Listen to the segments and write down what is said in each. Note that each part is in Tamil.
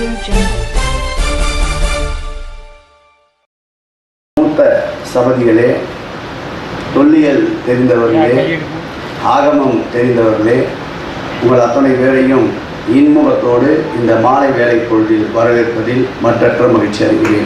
Audio Jungle. மூத்த சபதிகளே தொல்லியல் தெரிந்தவர்களே ஆகமம் தெரிந்தவர்களே உங்கள் அத்தனை பேரையும் இன்முகத்தோடு இந்த மாலை வேலை பொழுதில் வரவேற்பதில் மற்றற்ற மகிழ்ச்சி அடைகிறேன்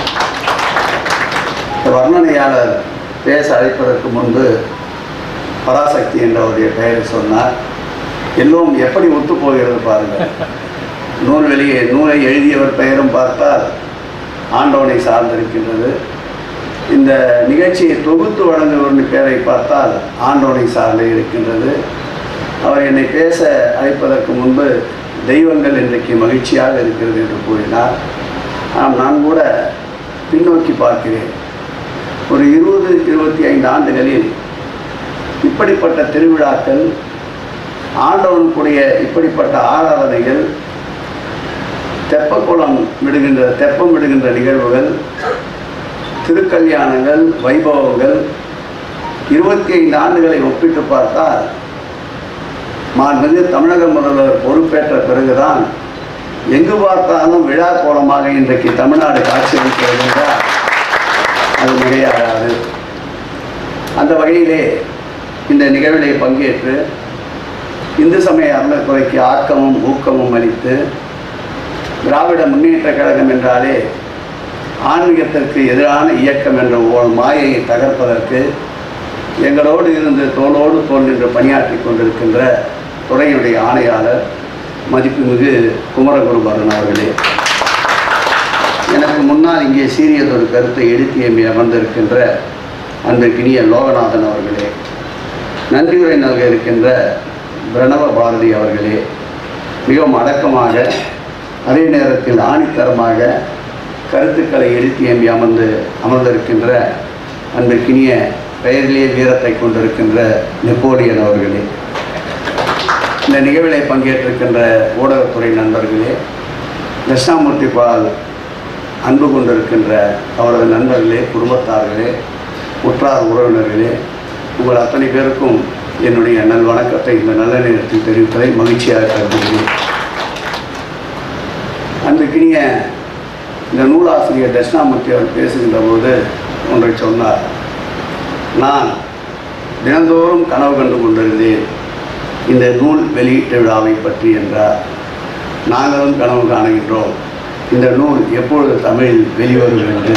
இந்த வர்ணனையாளர் பேச அழைப்பதற்கு முன்பு பராசக்தி என்றவருடைய பெயரை சொன்னார் எல்லோரும் எப்படி ஒத்துப்போகிறது பாருங்கள் நூல் வெளியே நூலை எழுதியவர் பெயரும் பார்த்தால் ஆண்டவனை சார்ந்திருக்கின்றது இந்த நிகழ்ச்சியை தொகுத்து வழங்குவரின் பேரை பார்த்தால் ஆண்டோனை சார்ந்தே இருக்கின்றது அவர் என்னை பேச அழைப்பதற்கு முன்பு தெய்வங்கள் இன்றைக்கு மகிழ்ச்சியாக இருக்கிறது என்று கூறினார் ஆனால் நான் கூட பின்னோக்கி பார்க்கிறேன் ஒரு இருபது இருபத்தி ஐந்து ஆண்டுகளில் இப்படிப்பட்ட திருவிழாக்கள் ஆண்டவனுக்குரிய இப்படிப்பட்ட ஆராதனைகள் தெப்பக்குளம் விடுகின்ற தெப்பம் விடுகின்ற நிகழ்வுகள் திருக்கல்யாணங்கள் வைபவங்கள் இருபத்தி ஐந்து ஆண்டுகளை ஒப்பிட்டு பார்த்தால் மாண்புமிகு தமிழக முதல்வர் பொறுப்பேற்ற பிறகுதான் எங்கு பார்த்தாலும் விழா கோலமாக இன்றைக்கு தமிழ்நாடு காட்சியளிக்கிறது என்றால் அது மிகையாகாது அந்த வகையிலே இந்த நிகழ்விலே பங்கேற்று இந்து சமய அறநிலைத்துறைக்கு ஆக்கமும் ஊக்கமும் அளித்து திராவிட முன்னேற்ற கழகம் என்றாலே ஆன்மீகத்திற்கு எதிரான இயக்கம் என்ற ஒரு மாயையை தகர்ப்பதற்கு எங்களோடு இருந்து தோளோடு தோல் நின்று பணியாற்றி கொண்டிருக்கின்ற துறையுடைய ஆணையாளர் மதிப்புமிகு குமரகுருபரன் அவர்களே எனக்கு முன்னால் இங்கே சீரியதொரு கருத்தை எடுத்து எம்மி அமர்ந்திருக்கின்ற அன்பிற்கினிய லோகநாதன் அவர்களே நன்றியுரை நல்க இருக்கின்ற பிரணவ பாரதி அவர்களே மிகவும் அடக்கமாக அதே நேரத்தில் ஆணித்தரமாக கருத்துக்களை எடுத்து எம்பி அமர்ந்து அமர்ந்திருக்கின்ற அன்பிற்கினிய பெயரிலே வீரத்தை கொண்டிருக்கின்ற நெப்போலியன் அவர்களே இந்த நிகழ்விலே பங்கேற்றிருக்கின்ற ஊடகத்துறை நண்பர்களே தட்சிணாமூர்த்தி பால் அன்பு கொண்டிருக்கின்ற அவரது நண்பர்களே குடும்பத்தார்களே உற்றார் உறவினர்களே உங்கள் அத்தனை பேருக்கும் என்னுடைய நல் வணக்கத்தை இந்த நல்ல நேரத்தில் தெரிவிப்பதை மகிழ்ச்சியாக கருதுகிறேன் அன்றைக்கினிய இந்த நூலாசிரியர் தட்சிணாமூர்த்தி அவர் பேசுகின்ற போது ஒன்றை சொன்னார் நான் தினந்தோறும் கனவு கண்டு கொண்டிருந்தேன் இந்த நூல் வெளியீட்டு விழாவை பற்றி என்றார் நாங்களும் கனவு காணுகின்றோம் இந்த நூல் எப்பொழுது தமிழில் வெளிவரும் என்று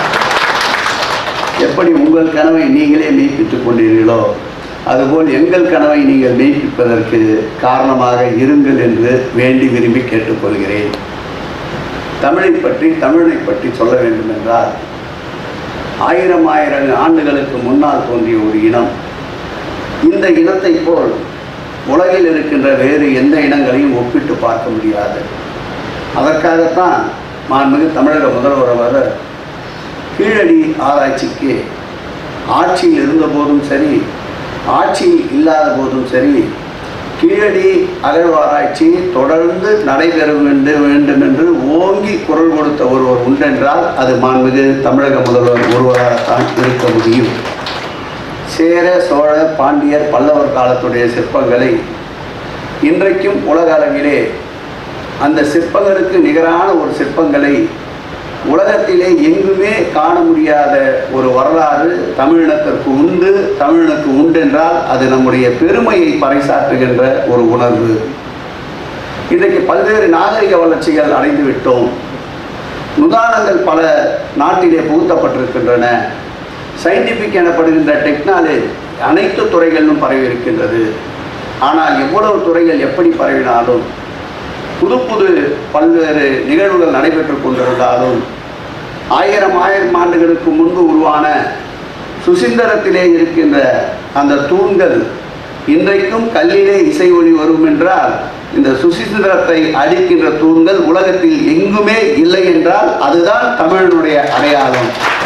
எப்படி உங்கள் கனவை நீங்களே மெய்ப்பித்துக் கொண்டீர்களோ அதுபோல் எங்கள் கனவை நீங்கள் மெய்ப்பிப்பதற்கு காரணமாக இருங்கள் என்று வேண்டி விரும்பி கேட்டுக்கொள்கிறேன் தமிழை பற்றி தமிழனை பற்றி சொல்ல வேண்டும் என்றால் ஆயிரம் ஆயிரம் ஆண்டுகளுக்கு முன்னால் தோன்றிய ஒரு இனம் இந்த இனத்தை போல் உலகில் இருக்கின்ற வேறு எந்த இனங்களையும் ஒப்பிட்டு பார்க்க முடியாது அதற்காகத்தான் மாண்புமிகு தமிழக முதல்வர் அவர் கீழடி ஆராய்ச்சிக்கு ஆட்சியில் இருந்த போதும் சரி ஆட்சியில் இல்லாத போதும் சரி கீழடி அகழ்வாராய்ச்சி தொடர்ந்து நடைபெற வேண்டும் வேண்டும் என்று ஓங்கி குரல் கொடுத்த ஒருவர் உண்டென்றால் அது மாண்புமிகு தமிழக முதல்வர் ஒருவராகத்தான் இருக்க முடியும் சேர சோழ பாண்டியர் பல்லவர் காலத்துடைய சிற்பங்களை இன்றைக்கும் உலக அளவிலே அந்த சிற்பங்களுக்கு நிகரான ஒரு சிற்பங்களை உலகத்திலே எங்குமே காண முடியாத ஒரு வரலாறு தமிழினத்திற்கு உண்டு தமிழனுக்கு உண்டென்றால் அது நம்முடைய பெருமையை பறைசாற்றுகின்ற ஒரு உணர்வு இன்றைக்கு பல்வேறு நாகரிக வளர்ச்சிகள் அடைந்து விட்டோம் நுதானங்கள் பல நாட்டிலே புகுத்தப்பட்டிருக்கின்றன சயின்டிஃபிக் எனப்படுகின்ற டெக்னாலஜி அனைத்து துறைகளிலும் பரவி இருக்கின்றது ஆனால் எவ்வளவு துறைகள் எப்படி பரவினாலும் புது புது பல்வேறு நிகழ்வுகள் நடைபெற்று கொண்டிருந்தாலும் ஆயிரம் ஆயிரம் ஆண்டுகளுக்கு முன்பு உருவான சுசிந்தரத்திலே இருக்கின்ற அந்த தூண்கள் இன்றைக்கும் கல்லிலே இசை ஒளி வரும் என்றால் இந்த சுசிந்திரத்தை அழிக்கின்ற தூண்கள் உலகத்தில் எங்குமே இல்லை என்றால் அதுதான் தமிழனுடைய அடையாளம்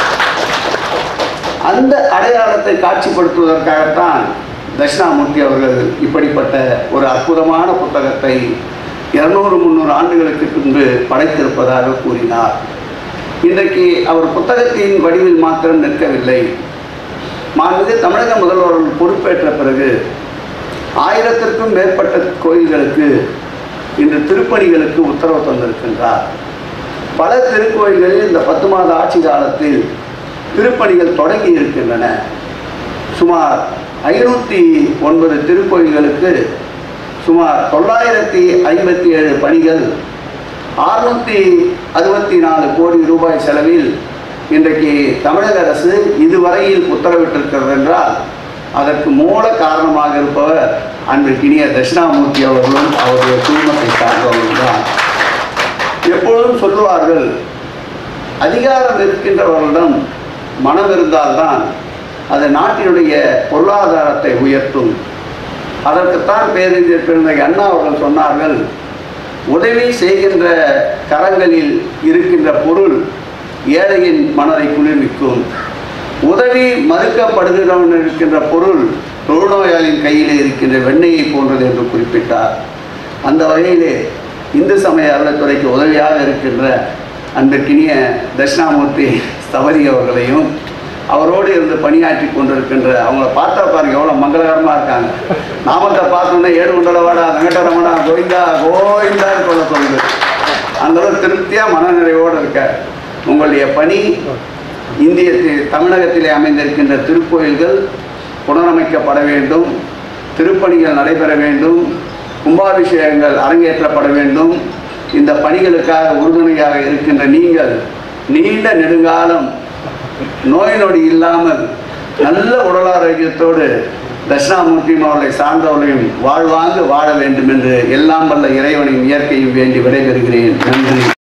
அந்த அடையாளத்தை காட்சிப்படுத்துவதற்காகத்தான் தட்சிணாமூர்த்தி அவர்கள் இப்படிப்பட்ட ஒரு அற்புதமான புத்தகத்தை இருநூறு முந்நூறு ஆண்டுகளுக்கு பின்பு படைத்திருப்பதாக கூறினார் இன்றைக்கு அவர் புத்தகத்தின் வடிவில் மாத்திரம் நிற்கவில்லை மாண்புமிகு தமிழக முதல்வர் பொறுப்பேற்ற பிறகு ஆயிரத்திற்கும் மேற்பட்ட கோயில்களுக்கு இன்று திருப்பணிகளுக்கு உத்தரவு தந்திருக்கின்றார் பல திருக்கோயில்களில் இந்த பத்து மாத ஆட்சி காலத்தில் திருப்பணிகள் தொடங்கி இருக்கின்றன சுமார் ஐநூற்றி ஒன்பது திருக்கோயில்களுக்கு சுமார் தொள்ளாயிரத்தி ஐம்பத்தி ஏழு பணிகள் அறுநூற்றி அறுபத்தி நாலு கோடி ரூபாய் செலவில் இன்றைக்கு தமிழக அரசு இதுவரையில் உத்தரவிட்டிருக்கிறது என்றால் அதற்கு மூல காரணமாக இருப்பவர் அன்பிற்கினிய தட்சிணாமூர்த்தி அவர்களும் அவருடைய குடும்பத்தை சார்ந்தவர்கள் தான் எப்பொழுதும் சொல்லுவார்கள் அதிகாரம் இருக்கின்றவர்களிடம் மனம் இருந்தால்தான் அது நாட்டினுடைய பொருளாதாரத்தை உயர்த்தும் அதற்குத்தான் பேரறிஞர் பெருந்தகை அண்ணா அவர்கள் சொன்னார்கள் உதவி செய்கின்ற கரங்களில் இருக்கின்ற பொருள் ஏழையின் மனதை குளிர்விக்கும் உதவி மறுக்கப்படுகிறவன் இருக்கின்ற பொருள் தொழுநோயாளியின் கையிலே இருக்கின்ற வெண்ணெயை போன்றது என்று குறிப்பிட்டார் அந்த வகையிலே இந்து சமய அறத்துறைக்கு உதவியாக இருக்கின்ற அன்பிற்கினிய தட்சிணாமூர்த்தி ஸ்தபதி அவர்களையும் அவரோடு இருந்து பணியாற்றி கொண்டிருக்கின்ற அவங்கள பார்த்தா பாருங்க எவ்வளோ மங்களகரமாக இருக்காங்க நாமத்தை பார்த்தோன்னே ஏடு குண்டலவாடா வெங்கடரமணா கோவிந்தா கோவிந்தான்னு சொல்ல சொல்லுது அந்த அளவு திருப்தியாக மனநிறைவோடு இருக்க உங்களுடைய பணி இந்திய தி- தமிழகத்திலே அமைந்திருக்கின்ற திருக்கோயில்கள் புனரமைக்கப்பட வேண்டும் திருப்பணிகள் நடைபெற வேண்டும் கும்பாபிஷேகங்கள் அரங்கேற்றப்பட வேண்டும் இந்த பணிகளுக்காக உறுதுணையாக இருக்கின்ற நீங்கள் நீண்ட நெடுங்காலம் நோய் நொடி இல்லாமல் நல்ல உடல் ஆரோக்கியத்தோடு தட்சிணாமூர்த்தியும் அவர்களை சார்ந்தவர்களையும் வாழ்வாங்கு வாழ வேண்டும் என்று எல்லாம் வல்ல இறைவனின் இயற்கையும் வேண்டி விடைபெறுகிறேன் நன்றி